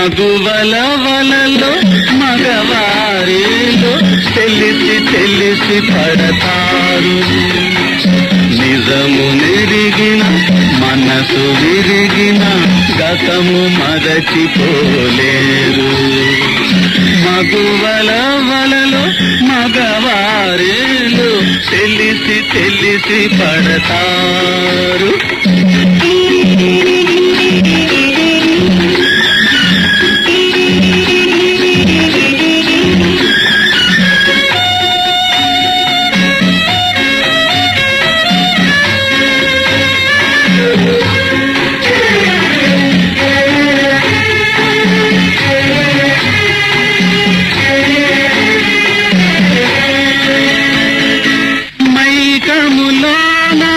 మగువల వలలో మగవారిలో తెలిసి తెలిసి పడతారు నిజము నెరిగిన మనసు విరిగిన గతము మరచిపోలేరు మగువల వలలో మగవారిలో తెలిసి తెలిసి పడతారు మైకములోనా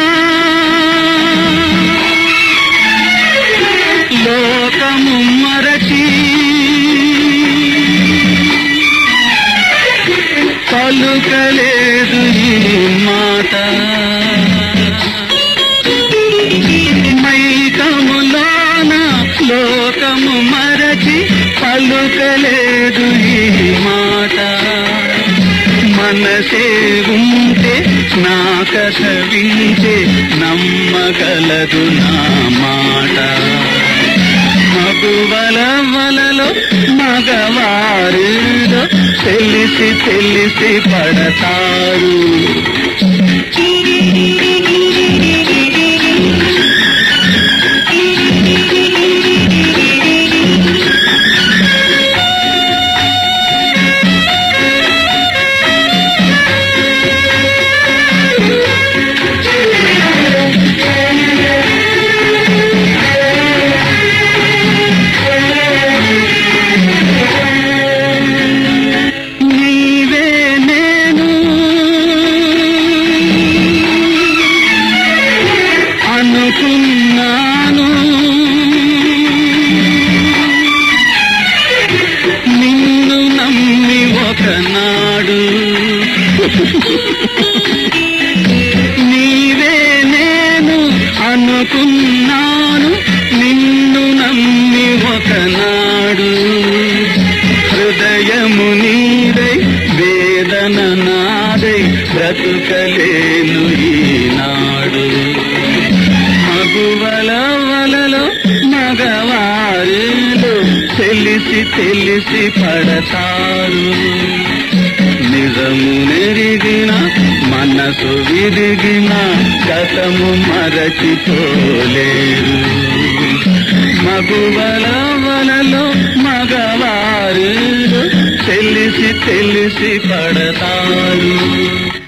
లోకము మరచి పలుకలేదు ఈ మాట మైకములోన లోకము మరచి పలుకలేదు ఈ మాట మనసే ఉంటే నా కథ వింటే నమ్మగలదు నా మాట మగువల వలలో మగవారిలో తెలిసి తెలిసి పడతారు నీవే నేను అనుకున్నాను నిన్ను నమ్మి ఒకనాడు నీవే నేను అనుకున్నాను నిన్ను నమ్మి ఒకనాడు హృదయము నీదై వేదన నాదై బ్రతుకలేను ఈనాడు మగువల వలలో మగవారిలో తెలిసి తెలిసి పడతారు నిజము నెరిగిన మనసు విరిగిన గతము మరచిపోలేరు మగువల వలలో మగవారు తెలిసి తెలిసి పడతారు